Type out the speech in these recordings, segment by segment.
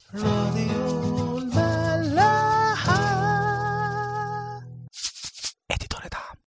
راديو الملاحة اديتور دعم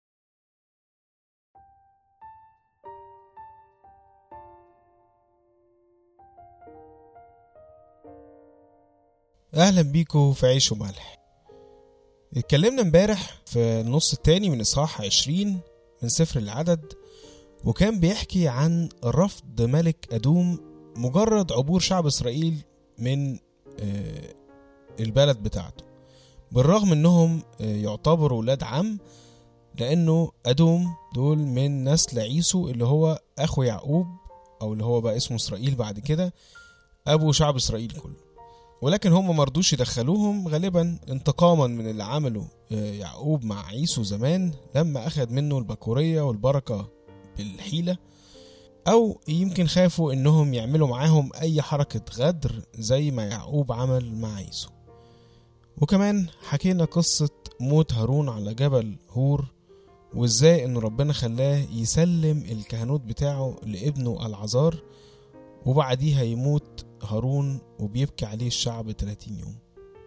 اهلا بيكم في عيش وملح اتكلمنا امبارح في النص التاني من اصحاح 20 من سفر العدد وكان بيحكي عن رفض ملك ادوم مجرد عبور شعب اسرائيل من آه، البلد بتاعته بالرغم انهم آه، يعتبروا ولاد عم لانه ادوم دول من نسل عيسو اللي هو اخو يعقوب او اللي هو بقى اسمه اسرائيل بعد كده ابو شعب اسرائيل كله ولكن هم مرضوش يدخلوهم غالبا انتقاما من اللي عمله آه، يعقوب مع عيسو زمان لما أخذ منه البكورية والبركة بالحيلة أو يمكن خافوا إنهم يعملوا معاهم أي حركة غدر زي ما يعقوب عمل مع عيسو وكمان حكينا قصة موت هارون على جبل هور وازاي ان ربنا خلاه يسلم الكهنوت بتاعه لابنه العذار وبعديها يموت هارون وبيبكي عليه الشعب 30 يوم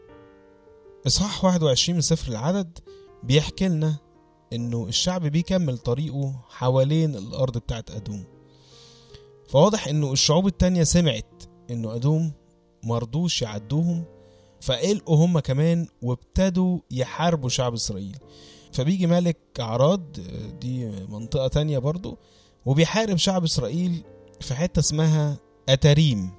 إصحاح 21 من سفر العدد بيحكي لنا إنه الشعب بيكمل طريقه حوالين الأرض بتاعت أدوم فواضح إنه الشعوب التانية سمعت إنه أدوم مرضوش يعدوهم فقلقوا هم كمان وابتدوا يحاربوا شعب إسرائيل فبيجي ملك عراد دي منطقة تانية برضو وبيحارب شعب إسرائيل في حتة اسمها أتاريم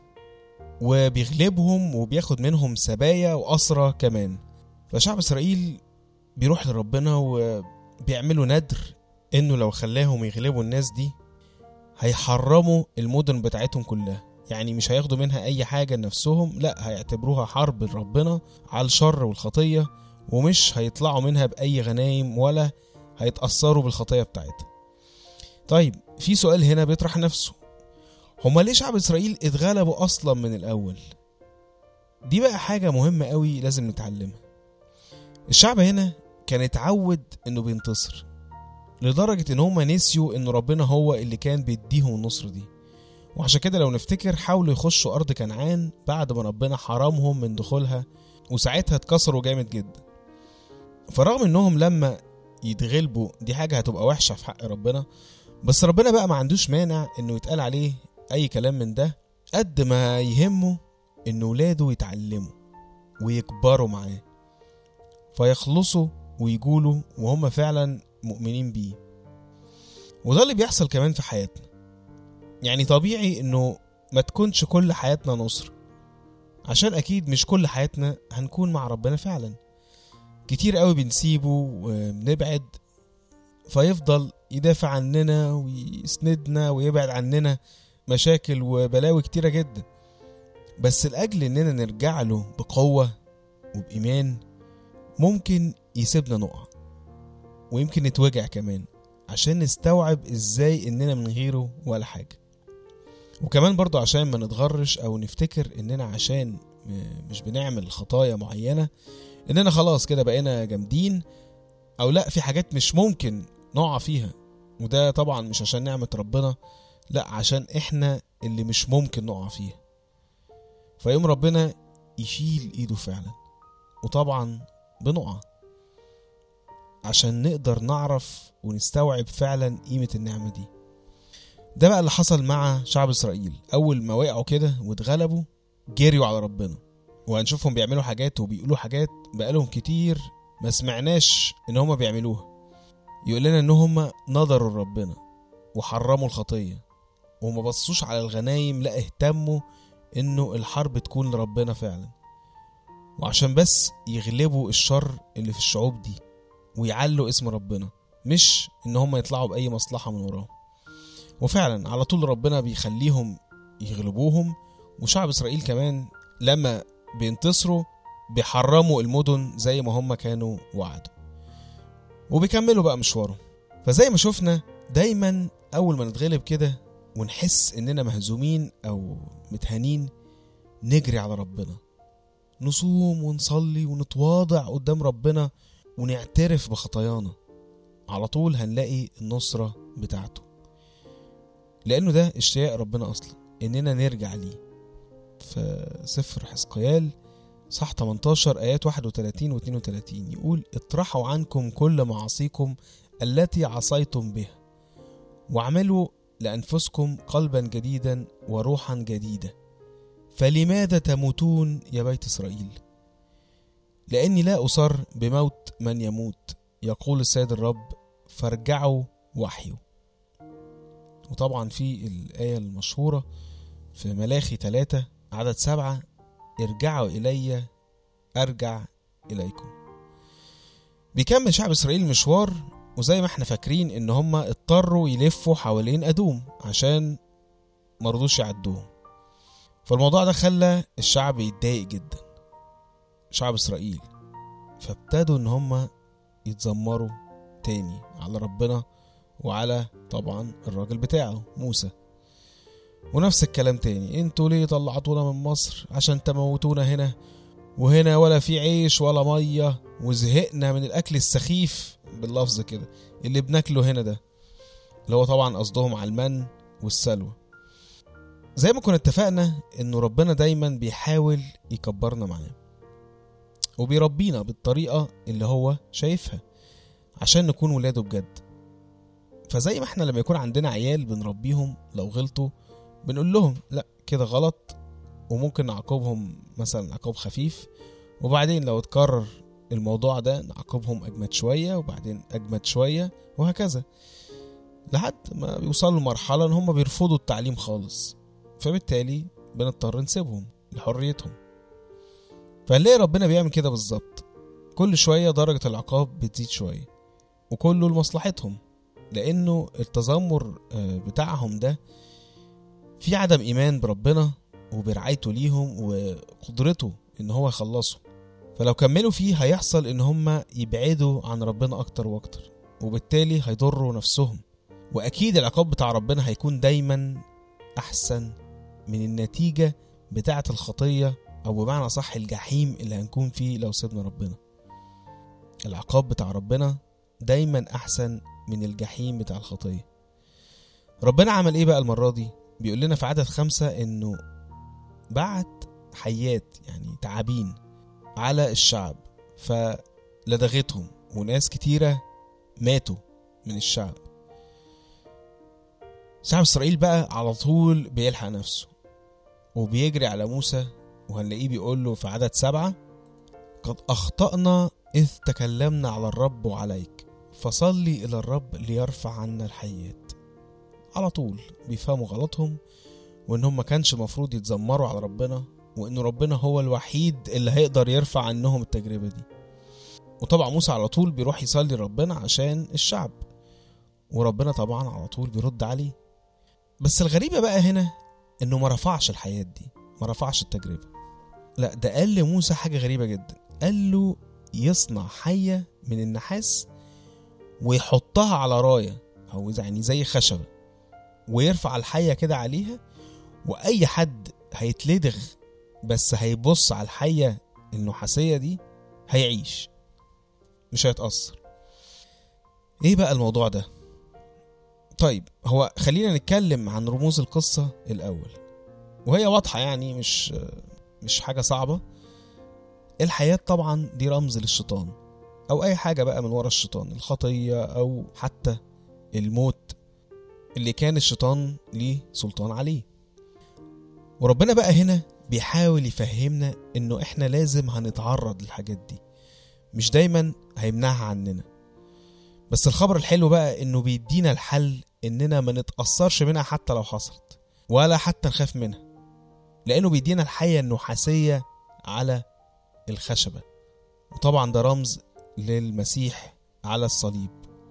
وبيغلبهم وبياخد منهم سبايا وأسرى كمان فشعب إسرائيل بيروح لربنا وبيعملوا ندر إنه لو خلاهم يغلبوا الناس دي هيحرموا المدن بتاعتهم كلها يعني مش هياخدوا منها أي حاجة لنفسهم لا هيعتبروها حرب لربنا على الشر والخطية ومش هيطلعوا منها بأي غنايم ولا هيتأثروا بالخطية بتاعتها طيب في سؤال هنا بيطرح نفسه هما ليه شعب اسرائيل اتغلبوا اصلا من الاول دي بقى حاجه مهمه قوي لازم نتعلمها الشعب هنا كان اتعود انه بينتصر لدرجه ان هما نسيوا ان ربنا هو اللي كان بيديهم النصر دي وعشان كده لو نفتكر حاولوا يخشوا ارض كنعان بعد ما ربنا حرمهم من دخولها وساعتها اتكسروا جامد جدا فرغم انهم لما يتغلبوا دي حاجه هتبقى وحشه في حق ربنا بس ربنا بقى ما عندوش مانع انه يتقال عليه اي كلام من ده قد ما يهمه ان ولاده يتعلموا ويكبروا معاه فيخلصوا ويقولوا وهم فعلا مؤمنين بيه وده اللي بيحصل كمان في حياتنا يعني طبيعي انه ما تكونش كل حياتنا نصر عشان اكيد مش كل حياتنا هنكون مع ربنا فعلا كتير قوي بنسيبه وبنبعد فيفضل يدافع عننا ويسندنا ويبعد عننا مشاكل وبلاوي كتيرة جدا بس لأجل إننا نرجع له بقوة وبإيمان ممكن يسيبنا نقع ويمكن نتوجع كمان عشان نستوعب إزاي إننا من غيره ولا حاجة وكمان برضو عشان ما نتغرش أو نفتكر إننا عشان مش بنعمل خطايا معينة إننا خلاص كده بقينا جامدين أو لأ في حاجات مش ممكن نقع فيها وده طبعا مش عشان نعمة ربنا لا عشان احنا اللي مش ممكن نقع فيها فيوم ربنا يشيل ايده فعلا وطبعا بنقع عشان نقدر نعرف ونستوعب فعلا قيمة النعمة دي ده بقى اللي حصل مع شعب اسرائيل اول ما وقعوا كده واتغلبوا جريوا على ربنا وهنشوفهم بيعملوا حاجات وبيقولوا حاجات بقالهم كتير ما سمعناش ان هما بيعملوها يقول لنا ان هم نظروا لربنا وحرموا الخطيه وما بصوش على الغنايم لا اهتموا انه الحرب تكون لربنا فعلا وعشان بس يغلبوا الشر اللي في الشعوب دي ويعلوا اسم ربنا مش ان هم يطلعوا باي مصلحه من وراهم وفعلا على طول ربنا بيخليهم يغلبوهم وشعب اسرائيل كمان لما بينتصروا بيحرموا المدن زي ما هم كانوا وعدوا وبيكملوا بقى مشوارهم فزي ما شفنا دايما اول ما نتغلب كده ونحس اننا مهزومين او متهانين نجري على ربنا نصوم ونصلي ونتواضع قدام ربنا ونعترف بخطايانا على طول هنلاقي النصرة بتاعته لأنه ده اشتياق ربنا أصلا إننا نرجع ليه في سفر حزقيال صح 18 آيات 31 و 32 يقول اطرحوا عنكم كل معاصيكم التي عصيتم بها واعملوا لأنفسكم قلبا جديدا وروحا جديدة فلماذا تموتون يا بيت إسرائيل لأني لا أصر بموت من يموت يقول السيد الرب فارجعوا وحيوا وطبعا في الآية المشهورة في ملاخي ثلاثة عدد سبعة ارجعوا إلي أرجع إليكم بيكمل شعب إسرائيل مشوار وزي ما احنا فاكرين ان هم اضطروا يلفوا حوالين أدوم عشان مرضوش يعدوهم فالموضوع ده خلى الشعب يتضايق جدا شعب إسرائيل فابتدوا ان هم يتذمروا تاني على ربنا وعلى طبعا الراجل بتاعه موسى ونفس الكلام تاني انتوا ليه طلعتونا من مصر عشان تموتونا هنا وهنا ولا في عيش ولا ميه وزهقنا من الاكل السخيف باللفظ كده اللي بناكله هنا ده اللي هو طبعا قصدهم على المن والسلوى زي ما كنا اتفقنا انه ربنا دايما بيحاول يكبرنا معاه وبيربينا بالطريقة اللي هو شايفها عشان نكون ولاده بجد فزي ما احنا لما يكون عندنا عيال بنربيهم لو غلطوا بنقول لهم لا كده غلط وممكن نعاقبهم مثلا عقاب خفيف وبعدين لو اتكرر الموضوع ده نعاقبهم اجمد شويه وبعدين اجمد شويه وهكذا لحد ما بيوصلوا لمرحله ان هم بيرفضوا التعليم خالص فبالتالي بنضطر نسيبهم لحريتهم فنلاقي ربنا بيعمل كده بالظبط كل شويه درجه العقاب بتزيد شويه وكله لمصلحتهم لانه التذمر آه، بتاعهم ده في عدم ايمان بربنا وبرعايته ليهم وقدرته ان هو يخلصهم فلو كملوا فيه هيحصل ان هم يبعدوا عن ربنا اكتر واكتر وبالتالي هيضروا نفسهم واكيد العقاب بتاع ربنا هيكون دايما احسن من النتيجة بتاعة الخطية او بمعنى صح الجحيم اللي هنكون فيه لو سيبنا ربنا العقاب بتاع ربنا دايما احسن من الجحيم بتاع الخطية ربنا عمل ايه بقى المرة دي بيقول لنا في عدد خمسة انه بعت حيات يعني تعابين على الشعب فلدغتهم وناس كتيرة ماتوا من الشعب شعب إسرائيل بقى على طول بيلحق نفسه وبيجري على موسى وهنلاقيه بيقول له في عدد سبعة قد أخطأنا إذ تكلمنا على الرب وعليك فصلي إلى الرب ليرفع عنا الحيات على طول بيفهموا غلطهم وإن هم ما كانش المفروض يتذمروا على ربنا وإن ربنا هو الوحيد اللي هيقدر يرفع عنهم التجربة دي وطبعا موسى على طول بيروح يصلي لربنا عشان الشعب وربنا طبعا على طول بيرد عليه بس الغريبة بقى هنا إنه ما رفعش الحياة دي ما رفعش التجربة لا ده قال لموسى حاجة غريبة جدا قال له يصنع حية من النحاس ويحطها على راية أو يعني زي خشبة ويرفع الحية كده عليها وأي حد هيتلدغ بس هيبص على الحية النحاسية دي هيعيش مش هيتأثر ايه بقى الموضوع ده طيب هو خلينا نتكلم عن رموز القصة الأول وهي واضحة يعني مش مش حاجة صعبة الحياة طبعا دي رمز للشيطان أو أي حاجة بقى من ورا الشيطان الخطية أو حتى الموت اللي كان الشيطان ليه سلطان عليه وربنا بقى هنا بيحاول يفهمنا انه احنا لازم هنتعرض للحاجات دي مش دايما هيمنعها عننا بس الخبر الحلو بقى انه بيدينا الحل اننا ما نتأثرش منها حتى لو حصلت ولا حتى نخاف منها لانه بيدينا الحية النحاسية على الخشبة وطبعا ده رمز للمسيح على الصليب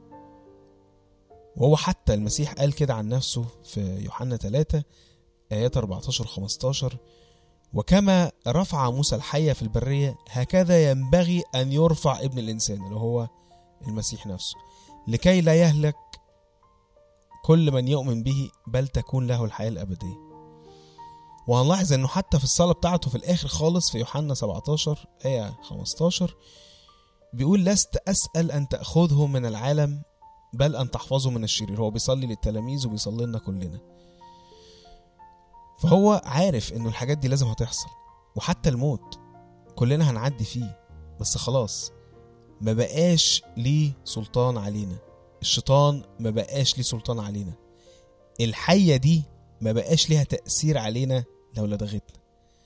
وهو حتى المسيح قال كده عن نفسه في يوحنا 3 آيات 14 15 وكما رفع موسى الحية في البرية هكذا ينبغي أن يرفع ابن الإنسان اللي هو المسيح نفسه لكي لا يهلك كل من يؤمن به بل تكون له الحياة الأبدية وهنلاحظ أنه حتى في الصلاة بتاعته في الآخر خالص في يوحنا 17 آية 15 بيقول لست أسأل أن تأخذهم من العالم بل أن تحفظهم من الشرير هو بيصلي للتلاميذ وبيصلي لنا كلنا فهو عارف انه الحاجات دي لازم هتحصل وحتى الموت كلنا هنعدي فيه بس خلاص ما بقاش ليه سلطان علينا الشيطان ما بقاش ليه سلطان علينا الحية دي ما بقاش ليها تأثير علينا لو لدغتنا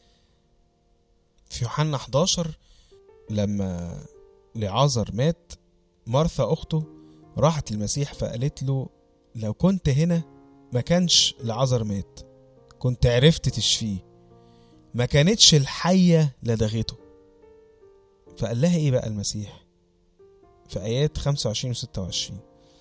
في يوحنا 11 لما لعازر مات مرثا أخته راحت المسيح فقالت له لو كنت هنا ما كانش لعازر مات كنت عرفت تشفيه ما كانتش الحية لدغته فقال لها ايه بقى المسيح في آيات 25 و 26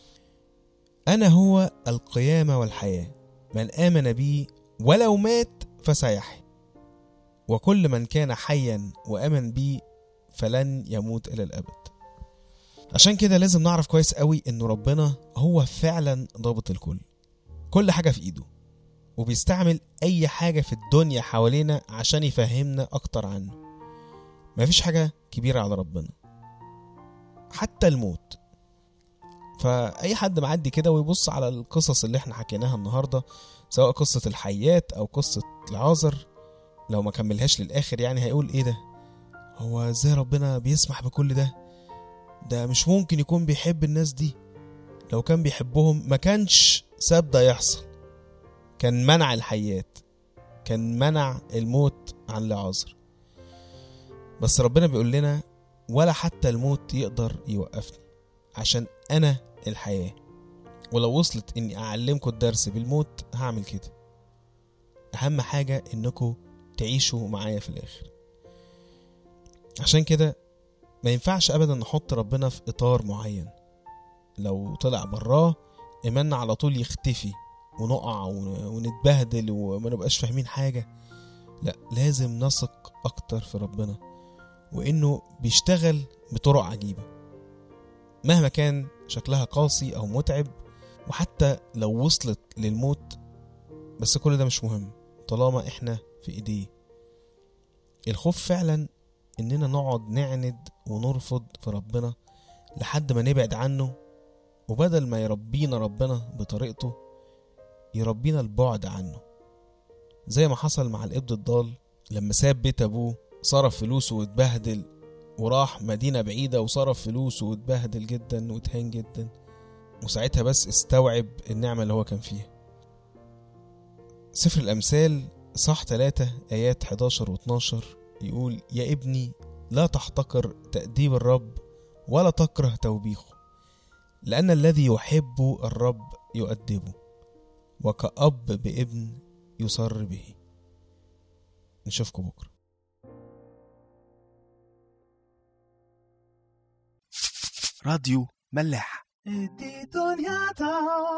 أنا هو القيامة والحياة من آمن بي ولو مات فسيحيا وكل من كان حيا وآمن بي فلن يموت إلى الأبد عشان كده لازم نعرف كويس قوي إنه ربنا هو فعلا ضابط الكل كل حاجة في إيده وبيستعمل أي حاجة في الدنيا حوالينا عشان يفهمنا أكتر عنه مفيش حاجة كبيرة على ربنا حتى الموت فأي حد معدي كده ويبص على القصص اللي احنا حكيناها النهاردة سواء قصة الحيات أو قصة العازر لو ما كملهاش للآخر يعني هيقول ايه ده هو ازاي ربنا بيسمح بكل ده ده مش ممكن يكون بيحب الناس دي لو كان بيحبهم ما كانش ساب ده يحصل كان منع الحيات كان منع الموت عن لعازر بس ربنا بيقول لنا ولا حتى الموت يقدر يوقفني عشان انا الحياة ولو وصلت اني اعلمكم الدرس بالموت هعمل كده اهم حاجة انكم تعيشوا معايا في الاخر عشان كده ما ينفعش ابدا نحط ربنا في اطار معين لو طلع براه ايماننا على طول يختفي ونقع ون- ونتبهدل وما نبقاش فاهمين حاجة لا لازم نثق اكتر في ربنا وانه بيشتغل بطرق عجيبة مهما كان شكلها قاسي او متعب وحتى لو وصلت للموت بس كل ده مش مهم طالما احنا في ايديه الخوف فعلا اننا نقعد نعند ونرفض في ربنا لحد ما نبعد عنه وبدل ما يربينا ربنا بطريقته يربينا البعد عنه زي ما حصل مع الابن الضال لما ساب بيت ابوه صرف فلوسه واتبهدل وراح مدينة بعيدة وصرف فلوسه واتبهدل جدا واتهان جدا وساعتها بس استوعب النعمة اللي هو كان فيها سفر الأمثال صح 3 آيات 11 و 12 يقول يا ابني لا تحتقر تأديب الرب ولا تكره توبيخه لأن الذي يحب الرب يؤدبه وكأب بابن يصر به نشوفكم بكرة راديو ملاح دي دنيا تا